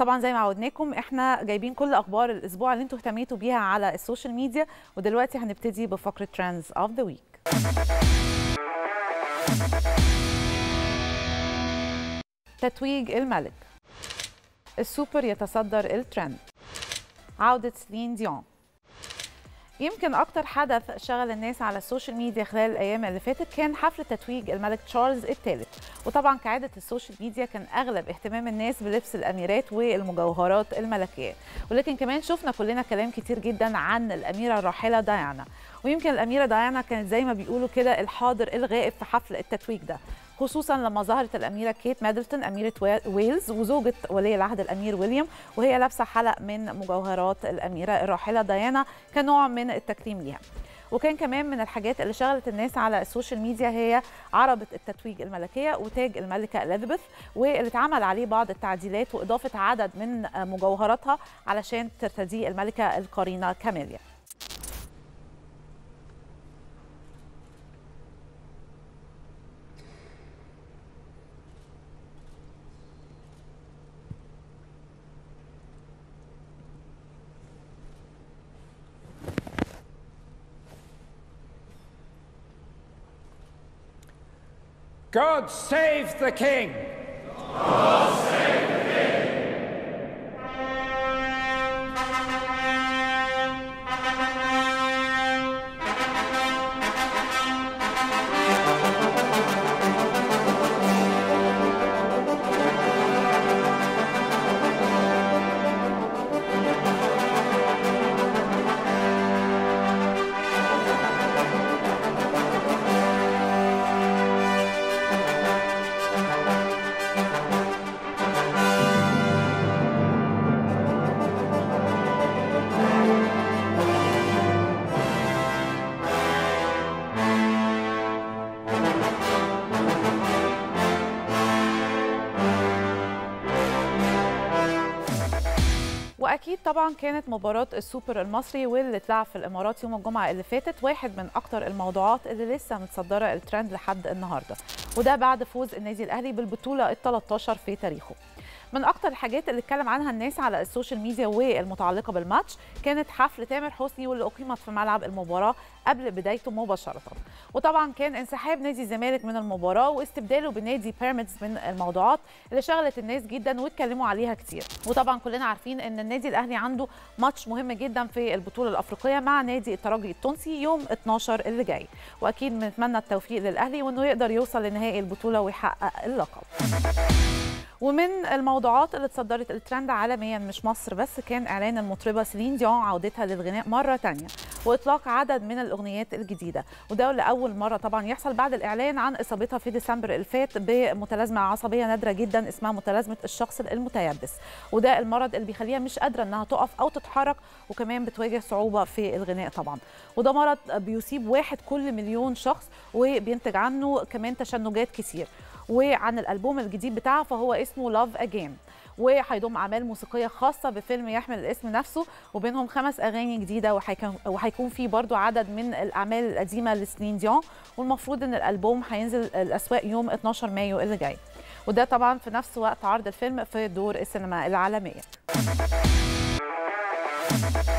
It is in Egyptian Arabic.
طبعا زي ما عودناكم احنا جايبين كل اخبار الاسبوع اللي انتوا اهتميتوا بيها على السوشيال ميديا ودلوقتي هنبتدي بفقره ترندز اوف ذا ويك تتويج الملك السوبر يتصدر الترند عودة سلين ديون يمكن أكتر حدث شغل الناس على السوشيال ميديا خلال الأيام اللي فاتت كان حفل تتويج الملك تشارلز الثالث وطبعا كعادة السوشيال ميديا كان أغلب اهتمام الناس بلبس الأميرات والمجوهرات الملكية ولكن كمان شفنا كلنا كلام كتير جدا عن الأميرة الراحلة ديانا ويمكن الأميرة ديانا كانت زي ما بيقولوا كده الحاضر الغائب في حفل التتويج ده خصوصا لما ظهرت الاميره كيت ميدلتون اميره ويلز وزوجة ولي العهد الامير ويليام وهي لابسه حلق من مجوهرات الاميره الراحله ديانا كنوع من التكريم ليها وكان كمان من الحاجات اللي شغلت الناس على السوشيال ميديا هي عربة التتويج الملكية وتاج الملكة إليزابيث واللي اتعمل عليه بعض التعديلات وإضافة عدد من مجوهراتها علشان ترتديه الملكة القرينة كاميليا God save the King! God save the King! واكيد طبعا كانت مباراه السوبر المصري واللي اتلعب في الامارات يوم الجمعه اللي فاتت واحد من اكتر الموضوعات اللي لسه متصدره الترند لحد النهارده وده بعد فوز النادي الاهلي بالبطوله ال 13 في تاريخه من اكتر الحاجات اللي اتكلم عنها الناس على السوشيال ميديا والمتعلقه بالماتش كانت حفل تامر حسني واللي اقيمت في ملعب المباراه قبل بدايته مباشره وطبعا كان انسحاب نادي الزمالك من المباراه واستبداله بنادي بيراميدز من الموضوعات اللي شغلت الناس جدا واتكلموا عليها كتير وطبعا كلنا عارفين ان النادي الاهلي عنده ماتش مهم جدا في البطوله الافريقيه مع نادي الترجي التونسي يوم 12 اللي جاي واكيد بنتمنى التوفيق للاهلي وانه يقدر يوصل لنهائي البطوله ويحقق اللقب ومن الموضوعات اللي اتصدرت الترند عالميا مش مصر بس كان اعلان المطربه سيلين ديون عودتها للغناء مره تانية واطلاق عدد من الاغنيات الجديده وده لاول مره طبعا يحصل بعد الاعلان عن اصابتها في ديسمبر اللي فات بمتلازمه عصبيه نادره جدا اسمها متلازمه الشخص المتيبس وده المرض اللي بيخليها مش قادره انها تقف او تتحرك وكمان بتواجه صعوبه في الغناء طبعا وده مرض بيصيب واحد كل مليون شخص وبينتج عنه كمان تشنجات كتير وعن الالبوم الجديد بتاعها فهو اسمه لاف اجين وهيضم اعمال موسيقيه خاصه بفيلم يحمل الاسم نفسه وبينهم خمس اغاني جديده وهيكون فيه برضو عدد من الاعمال القديمه لسلين ديون والمفروض ان الالبوم هينزل الاسواق يوم 12 مايو اللي جاي وده طبعا في نفس وقت عرض الفيلم في دور السينما العالميه